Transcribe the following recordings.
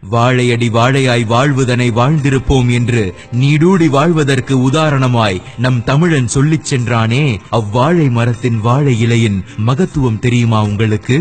வாழையடி வாழையாய் வாழ்வதனை வாழ்ந்திருப்போம் என்று நீடூடி வாழ்வதற்கு உதாரணமாய் நம் தமிழன் சொல்லிச் சென்றானே அவ்வாழை மரத்தின் வாழை இலையின் மகத்துவம் தெரியுமா உங்களுக்கு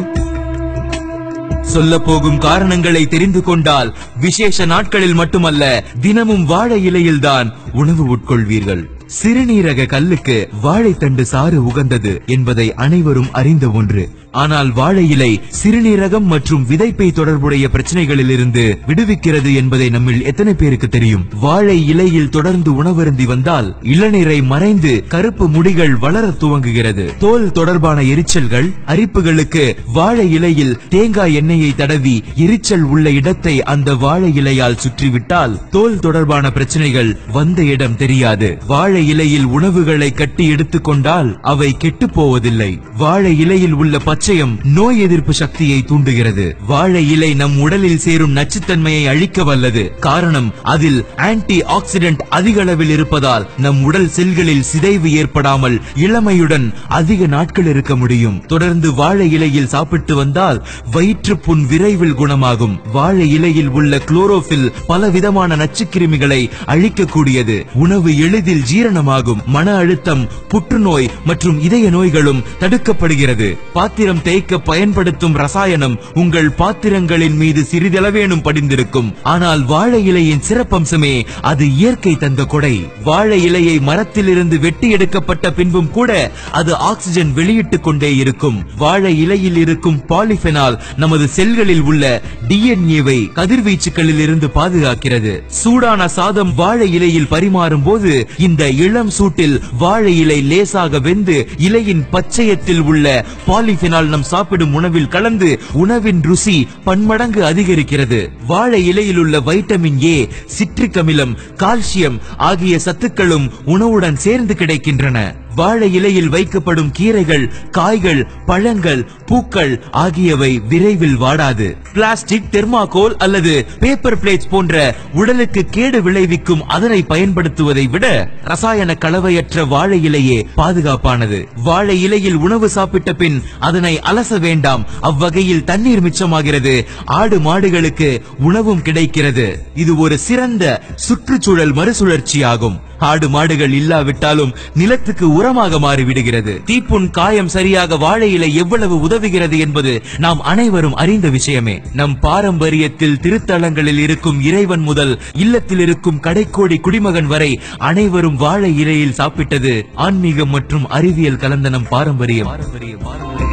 சொல்ல போகும் காரணங்களை தெரிந்து கொண்டால் விசேஷ நாட்களில் மட்டுமல்ல தினமும் வாழை இலையில்தான் உணவு உட்கொள்வீர்கள் சிறுநீரக கல்லுக்கு வாழைத்தண்டு சாறு உகந்தது என்பதை அனைவரும் அறிந்த ஒன்று ஆனால் வாழை இலை சிறுநீரகம் மற்றும் விதைப்பை தொடர்புடைய பிரச்சனைகளில் இருந்து விடுவிக்கிறது என்பதை நம்மில் எத்தனை பேருக்கு தெரியும் வாழை இலையில் தொடர்ந்து உணவருந்தி வந்தால் இளநீரை மறைந்து கருப்பு முடிகள் வளர துவங்குகிறது தோல் தொடர்பான எரிச்சல்கள் அரிப்புகளுக்கு வாழை இலையில் தேங்காய் எண்ணெயை தடவி எரிச்சல் உள்ள இடத்தை அந்த வாழை இலையால் சுற்றிவிட்டால் தோல் தொடர்பான பிரச்சனைகள் வந்த இடம் தெரியாது வாழை இலையில் உணவுகளை கட்டி எடுத்துக்கொண்டால் அவை கெட்டு போவதில்லை வாழை இலையில் உள்ள பச்சையம் நோய் எதிர்ப்பு சக்தியை தூண்டுகிறது வாழை இலை நம் உடலில் சேரும் நச்சுத்தன்மையை அழிக்க வல்லது காரணம் அதில் ஆன்டி ஆக்சிடென்ட் அதிக அளவில் இருப்பதால் நம் உடல் செல்களில் சிதைவு ஏற்படாமல் இளமையுடன் அதிக நாட்கள் இருக்க முடியும் தொடர்ந்து வாழை இலையில் சாப்பிட்டு வந்தால் வயிற்று புண் விரைவில் குணமாகும் வாழை இலையில் உள்ள குளோரோபில் பல விதமான நச்சுக்கிருமிகளை அழிக்கக்கூடியது உணவு எளிதில் ஜீரணமாகும் மன அழுத்தம் புற்றுநோய் மற்றும் இதய நோய்களும் தடுக்கப்படுகிறது பாத்திரம் தேய்க்க பயன்படுத்தும் ரசாயனம் உங்கள் பாத்திரங்களின் மீது சிறிதளவேனும் படிந்திருக்கும் ஆனால் வாழை இலையின் சிறப்பம்சமே அது இயற்கை தந்த கொடை வாழை இலையை மரத்திலிருந்து வெட்டி எடுக்கப்பட்ட பின்பும் கூட அது ஆக்சிஜன் வெளியிட்டுக் கொண்டே இருக்கும் வாழை இலையில் இருக்கும் பாலிபெனால் நமது செல்களில் உள்ள டிஎன்ஏவை கதிர்வீச்சுகளில் இருந்து பாதுகாக்கிறது சூடான சாதம் வாழை இலையில் பரிமாறும் போது இந்த இளம் சூட்டில் வாழை இலை லேசாக வெந்து இலையின் பச்சையத்தில் உள்ள பாலிபெனால் நம் சாப்பிடும் உணவில் கலந்து உணவின் ருசி பன்மடங்கு அதிகரிக்கிறது வாழை இலையில் உள்ள வைட்டமின் ஏ சிட்ரிக் அமிலம் கால்சியம் ஆகிய சத்துக்களும் உணவுடன் சேர்ந்து கிடைக்கின்றன வாழை இலையில் வைக்கப்படும் கீரைகள் காய்கள் பழங்கள் பூக்கள் ஆகியவை விரைவில் வாடாது பிளாஸ்டிக் தெர்மாகோல் அல்லது பேப்பர் பிளேட்ஸ் போன்ற உடலுக்கு கேடு விளைவிக்கும் அதனை பயன்படுத்துவதை விட ரசாயன கலவையற்ற வாழை இலையே பாதுகாப்பானது வாழை இலையில் உணவு சாப்பிட்ட பின் அதனை அலச வேண்டாம் அவ்வகையில் தண்ணீர் மிச்சமாகிறது ஆடு மாடுகளுக்கு உணவும் கிடைக்கிறது இது ஒரு சிறந்த சுற்றுச்சூழல் மறுசுழற்சியாகும் ஆடு மாடுகள் இல்லாவிட்டாலும் நிலத்துக்கு உரமாக மாறிவிடுகிறது தீப்புண் காயம் சரியாக வாழை இலை எவ்வளவு உதவுகிறது என்பது நாம் அனைவரும் அறிந்த விஷயமே நம் பாரம்பரியத்தில் திருத்தலங்களில் இருக்கும் இறைவன் முதல் இல்லத்தில் இருக்கும் கடைக்கோடி குடிமகன் வரை அனைவரும் வாழை இலையில் சாப்பிட்டது ஆன்மீகம் மற்றும் அறிவியல் கலந்த நம் பாரம்பரியம் பாரம்பரியம் பாரம்பரியம்